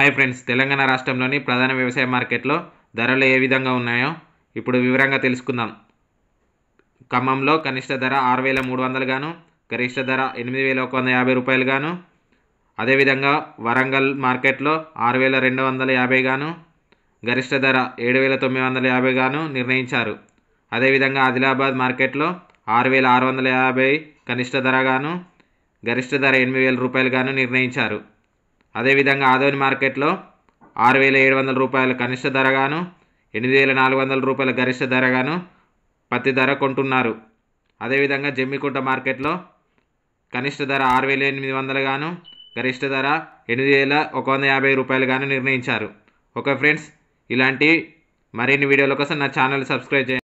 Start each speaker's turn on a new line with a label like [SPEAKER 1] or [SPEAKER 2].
[SPEAKER 1] hi friends Telangana రాష్ట్రంలోని ప్రధాన వ్యవసాయ మార్కెట్లో ధరలు ఏ విధంగా ఉన్నాయో ఇప్పుడు వివరంగా తెలుసుకుందాం ఖమ్మంలో కనిష్ట ధర ఆరు వేల మూడు వందలు గాను గరిష్ట ధర ఎనిమిది వేల ఒక వంద యాభై రూపాయలు గాను అదేవిధంగా వరంగల్ మార్కెట్లో ఆరు వేల రెండు వందల యాభై గాను గరిష్ట ధర ఏడు వేల తొమ్మిది వందల యాభై గాను నిర్ణయించారు అదేవిధంగా ఆదిలాబాద్ మార్కెట్లో ఆరు వేల ఆరు వందల యాభై కనిష్ట ధర గాను గరిష్ట ధర ఎనిమిది వేల రూపాయలు గాను నిర్ణయించారు అదేవిధంగా ఆదోని మార్కెట్లో ఆరు వేల ఏడు వందల రూపాయల కనిష్ట ధరగాను ఎనిమిది వేల నాలుగు వందల రూపాయల గరిష్ట ధరగాను పత్తి ధర కొంటున్నారు అదేవిధంగా జమ్మికుంట మార్కెట్లో కనిష్ట ధర ఆరు వేల ఎనిమిది వందలు గాను గరిష్ట ధర ఎనిమిది వేల ఒక వంద యాభై రూపాయలు గాను నిర్ణయించారు ఓకే ఫ్రెండ్స్ ఇలాంటి మరిన్ని వీడియోల కోసం నా ఛానల్ సబ్స్క్రైబ్ చేయండి